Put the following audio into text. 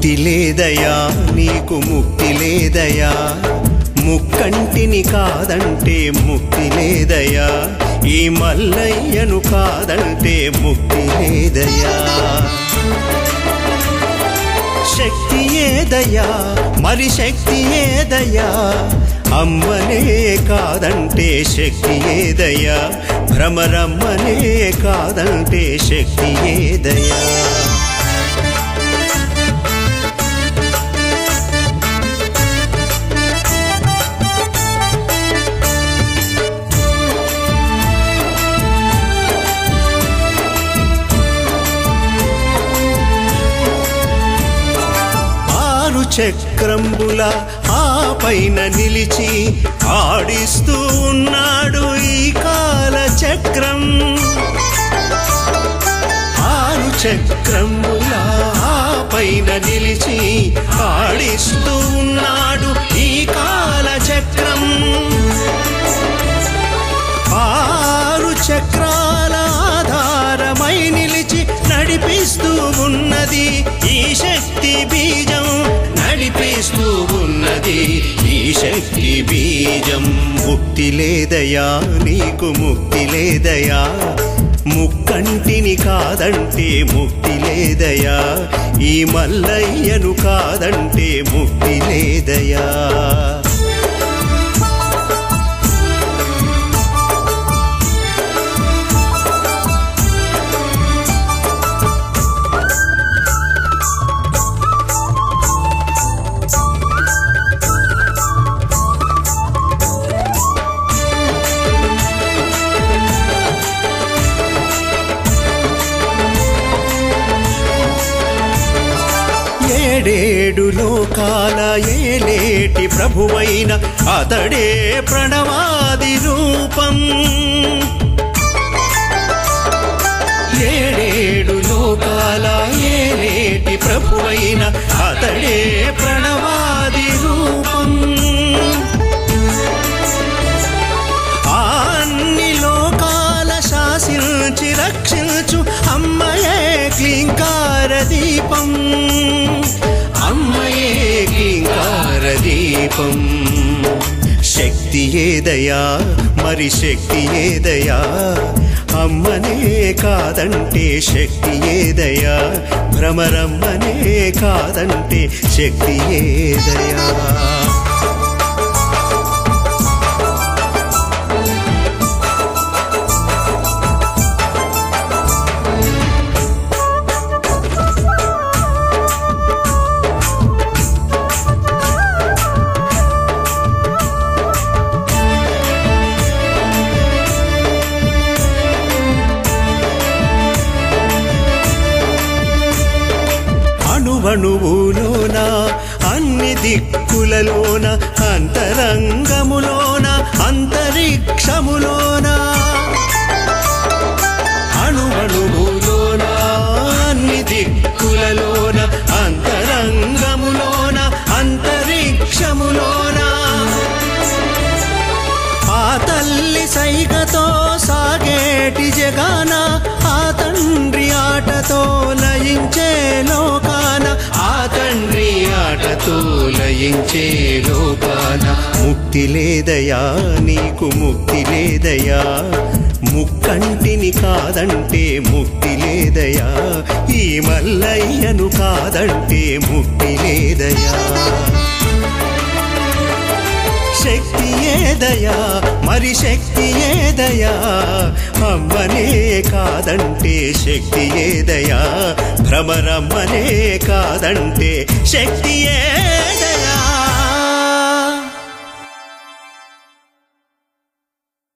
ముక్తి లేదయా నీకు ముక్తి లేదయా ముక్కంటిని కాదంటే ముక్తి లేదయా ఈ మల్లయ్యను కాదంటే ముక్తి లేదయా శక్తి ఏదయ్యా మరి శక్తి ఏదయ్యా అమ్మనే కాదంటే శక్తి ఏదయ్యా భ్రమరమ్మనే కాదంటే శక్తి ఏదయ్యా ఆరు చక్రంబుల ఆ పైన నిలిచి ఆడిస్తూ ఉన్నాడు ఈ కాల చక్రం ఆరు చక్రంబుల ఆ పైన నిలిచి ఆడిస్తూ ఉన్నాడు ఈ కాల చక్రం ఆరు చక్రాల ఆధారమై నిలిచి నడిపిస్తూ ఉన్నది ఈ శక్తి బీజం నడిపిస్తూ ఉన్నది ఈ శక్తి బీజం ముక్తి లేదయా నీకు ముక్తి లేదయా ముక్కంటిని కాదంటే ముక్తి లేదయా ఈ మల్లయ్యను కాదంటే ముక్తి లేదయా ఏడేడు లోకాల ఏలేటి ప్రభువైన అతడే ప్రణవాది రూపం ఏడేడు లోకాల ఏలేటి ప్రభువైన అతడే ప్రణవాది రూపం ఆ అన్ని లోకాల శాసించి రక్షించు అమ్మయే క్లీంకార దీపం అమ్మయే క్లీంకార దీపం శక్తి ఏదయా మరి శక్తి ఏదయా అమ్మనే కాదంటే శక్తి ఏదయా భ్రమరమ్మనే కాదంటే శక్తి ఏదయా అణువణువులోన అన్ని దిక్కులలోన అంతరంగములోన అంతరిక్షములోన అణువణువులోన అన్ని దిక్కులలోన అంతరంగములోన అంతరిక్షములోన ఆ తల్లి సైగతో సాగేటి జగాన ఆ తండ్రి ఆటతో లయించే లోకాన ఆ తండ్రి ఆటతో లయించే లోకాన ముక్తి లేదయా నీకు ముక్తి లేదయా ముక్కంటిని కాదంటే ముక్తి లేదయా ఈ మల్లయ్యను కాదంటే ముక్తి లేదయా శక్తి ఏదయా మరి శక్తి ఏదయా అమ్మనే కాదంటే శక్తి ఏదయా భ్రమరమ్మనే కాదంటే శక్తి ఏదయా